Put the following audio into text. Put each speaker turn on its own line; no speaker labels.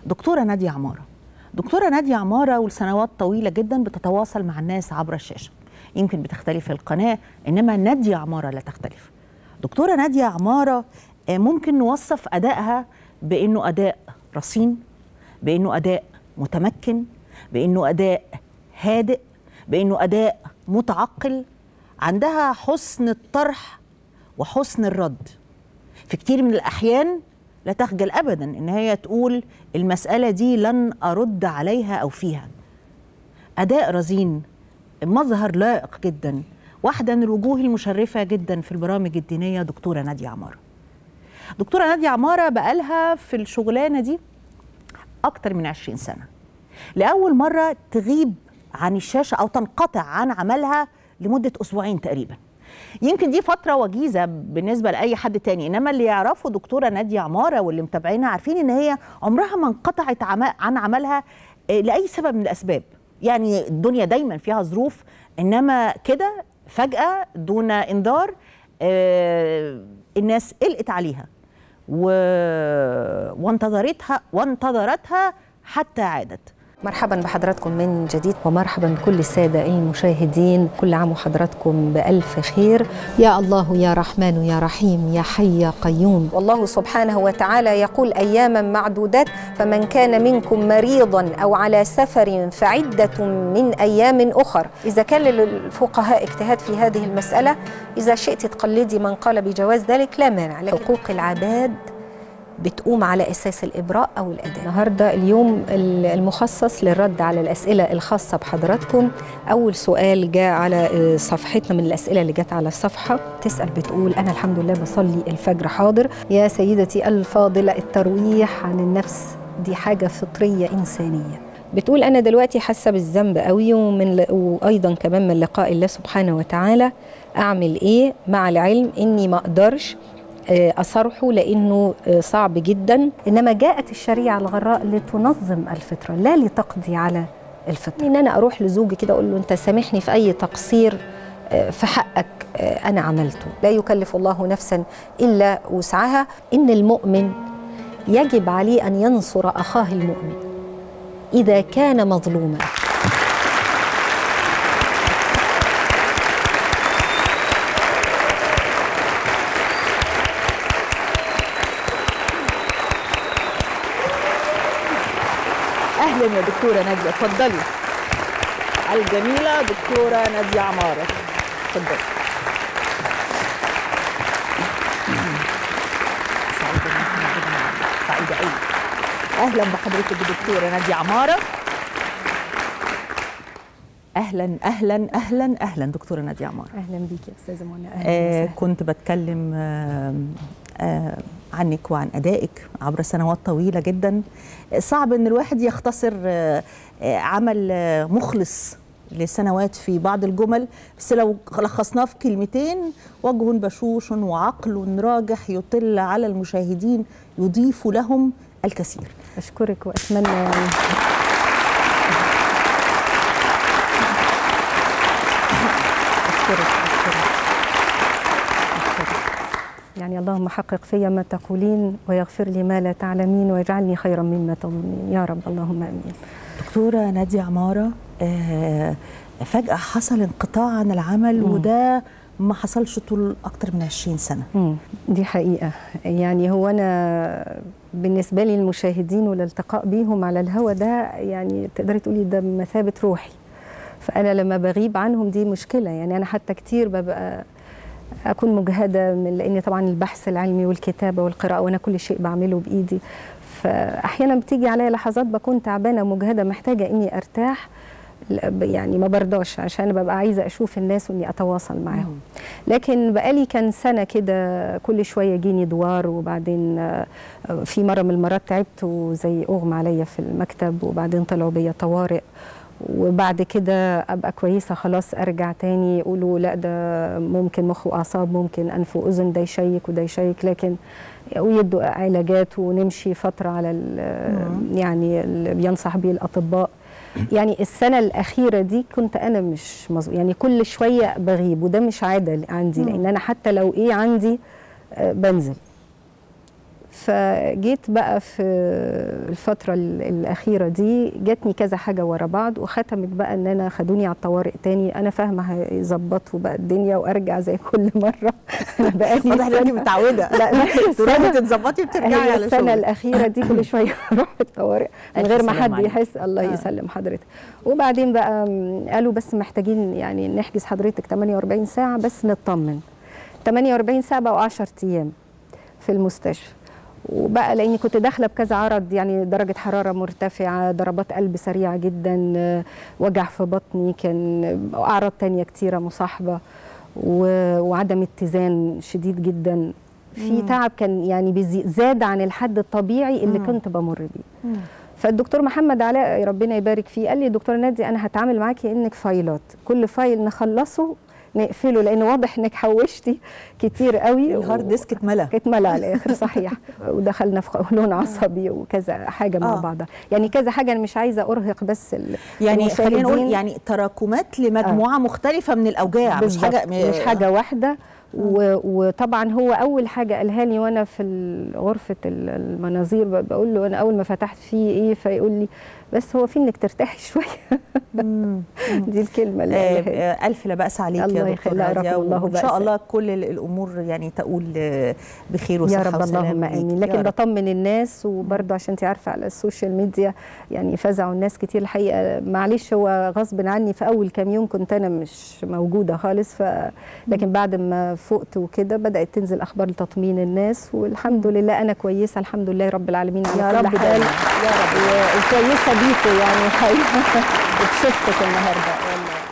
دكتوره ناديه عماره دكتوره ناديه عماره ولسنوات طويله جدا بتتواصل مع الناس عبر الشاشه يمكن بتختلف القناه انما ناديه عماره لا تختلف دكتوره ناديه عماره آه، ممكن نوصف ادائها بانه اداء رصين بانه اداء متمكن بانه اداء هادئ بانه اداء متعقل عندها حسن الطرح وحسن الرد في كتير من الاحيان لا تخجل ابدا ان هي تقول المساله دي لن ارد عليها او فيها اداء رزين مظهر لائق جدا واحده من الوجوه المشرفه جدا في البرامج الدينيه دكتوره ناديه عماره دكتوره ناديه عماره بقالها في الشغلانه دي اكتر من 20 سنه لاول مره تغيب عن الشاشه او تنقطع عن عملها لمده اسبوعين تقريبا يمكن دي فتره وجيزه بالنسبه لاي حد تاني انما اللي يعرفوا دكتوره ناديه عماره واللي متابعينها عارفين ان هي عمرها ما انقطعت عم- عن عملها آه، لاي سبب من الاسباب يعني الدنيا دايما فيها ظروف انما كده فجاه دون انذار آه، الناس قلقت عليها و... وانتظرتها وانتظرتها حتى عادت
مرحبا بحضراتكم من جديد ومرحبا بكل السادة المشاهدين كل عام وحضراتكم بألف خير
يا الله يا رحمن يا رحيم يا حي يا قيوم
والله سبحانه وتعالى يقول أياما معدودات فمن كان منكم مريضا أو على سفر فعدة من أيام أخر إذا كان للفقهاء اجتهاد في هذه المسألة إذا شئت تقلدي من قال بجواز ذلك لا مانع لكن حقوق العباد بتقوم على اساس الابراء او الاداء. النهارده اليوم المخصص للرد على الاسئله الخاصه بحضراتكم. اول سؤال جاء على صفحتنا من الاسئله اللي جت على الصفحه تسال بتقول انا الحمد لله بصلي الفجر حاضر يا سيدتي الفاضله الترويح عن النفس دي حاجه فطريه انسانيه. بتقول انا دلوقتي حاسه بالذنب قوي ومن وايضا كمان من لقاء الله سبحانه وتعالى اعمل ايه مع العلم اني ما اقدرش أصرحه لأنه صعب جدا إنما جاءت الشريعة الغراء لتنظم الفطرة لا لتقضي على الفطرة إن أنا أروح لزوجي كده أقول له أنت سامحني في أي تقصير في حقك أنا عملته لا يكلف الله نفسا إلا وسعها إن المؤمن يجب عليه أن ينصر أخاه المؤمن إذا كان مظلوما
اهلا يا دكتوره ناديه اتفضلي الجميله دكتوره ناديه عماره اتفضلي سعيده ان احنا موجودين معاك. سعيده قوي اهلا بحضرتك دكتوره ناديه عماره اهلا اهلا اهلا اهلا دكتوره ناديه عماره
أهلا بيك يا أستاذة منى أهلا
آه
وسهلا.
كنت بتكلم آه آه عنك وعن أدائك عبر سنوات طويلة جدا صعب أن الواحد يختصر آه آه عمل آه مخلص لسنوات في بعض الجمل بس لو لخصناه في كلمتين وجه بشوش وعقل راجح يطل على المشاهدين يضيف لهم الكثير
أشكرك وأتمنى يعني أشكرك أشكرك أشكرك. يعني اللهم حقق في ما تقولين ويغفر لي ما لا تعلمين ويجعلني خيرا مما تظنين يا رب اللهم امين
دكتورة نادية عمارة آه فجأة حصل انقطاع عن العمل
مم.
وده ما حصلش طول أكتر من 20 سنة
مم. دي حقيقة يعني هو أنا بالنسبة لي المشاهدين والالتقاء بيهم على الهوا ده يعني تقدري تقولي ده بمثابة روحي فأنا لما بغيب عنهم دي مشكلة يعني أنا حتى كتير ببقى أكون مجهدة من لأن طبعا البحث العلمي والكتابة والقراءة وأنا كل شيء بعمله بإيدي فأحيانا بتيجي عليا لحظات بكون تعبانة مجهدة محتاجة إني أرتاح لا، يعني ما برضاش عشان ببقى عايزه اشوف الناس واني اتواصل معاهم لكن بقالي كان سنه كده كل شويه يجيني دوار وبعدين آه، في مره من المرات تعبت وزي اغمى عليا في المكتب وبعدين طلعوا بيا طوارئ وبعد كده ابقى كويسه خلاص ارجع تاني يقولوا لا ده ممكن مخ واعصاب ممكن انف واذن ده يشيك وده يشيك لكن ويدوا علاجات ونمشي فتره على ال- يعني اللي بينصح بيه الاطباء يعني السنه الاخيره دي كنت انا مش مظبوط يعني كل شويه بغيب وده مش عاده عندي لان انا حتى لو ايه عندي آه، بنزل فجيت بقى في الفترة ال- الأخيرة دي جاتني كذا حاجة ورا بعض وختمت بقى إن أنا خدوني على الطوارئ تاني أنا فاهمة هيظبطوا بقى الدنيا وأرجع زي كل مرة أنا بقالي
واضح ان انت
سنة-
متعوده
لا لا
تروحي
السنة-
تتظبطي وترجعي
هي
على
السنة
شغلك
الأخيرة دي كل شوية أروح الطوارئ من
ألف
غير ما
سلام
حد
عليك.
يحس الله
آه.
يسلم حضرتك وبعدين بقى م، قالوا بس محتاجين يعني نحجز حضرتك 48 ساعة بس نطمن 48 ساعة بقوا 10 أيام في المستشفى وبقى لاني كنت داخله بكذا عرض يعني درجه حراره مرتفعه ضربات قلب سريعه جدا آه، وجع في بطني كان آه، اعراض تانية كتيره مصاحبه و- وعدم اتزان شديد جدا في
مم.
تعب كان يعني بيزي- زاد عن الحد الطبيعي اللي
مم.
كنت بمر بيه فالدكتور محمد علاء ربنا يبارك فيه قال لي دكتور نادي انا هتعامل معاكي انك فايلات كل فايل نخلصه نقفله لان واضح انك حوشتي كتير قوي
الهارد ديسك اتملى
اتملى على الاخر صحيح ودخلنا في قولون عصبي وكذا حاجه مع
آه.
بعضها يعني كذا حاجه انا مش عايزه ارهق بس ال-
يعني خلينا نقول
المشاهدين.
يعني تراكمات لمجموعه مختلفه من الاوجاع مش
بالظبط،
حاجه
مش حاجه واحده و- وطبعا هو اول حاجه قالها لي وانا في ال- غرفه ال- المناظير ب- بقول له انا اول ما فتحت فيه ايه فيقول لي بس هو في انك ترتاحي شويه
مم.
دي الكلمه اللي
آه،
قالها لي.
آه، ألف لا بأس عليك
الله
يا دكتور
يخليها،
نادية
رحم الله
وإن شاء
بأسك.
الله كل ال- الأمور يعني تقول آه، بخير وصحة
يا رب
وسلام
اللهم
ليكي.
امين
يا
لكن
رب.
بطمن الناس وبرضه عشان انت عارفه على السوشيال ميديا يعني فزعوا الناس كتير الحقيقه معلش هو غصب عني في اول كام يوم كنت انا مش موجوده خالص ف لكن بعد ما فقت وكده بدات تنزل اخبار لتطمين الناس والحمد لله انا كويسه الحمد لله رب العالمين على
يا
كل
رب
حال
دايما. يا رب
و- وكويسه بيكم يعني حقيقه وشفتك النهارده والله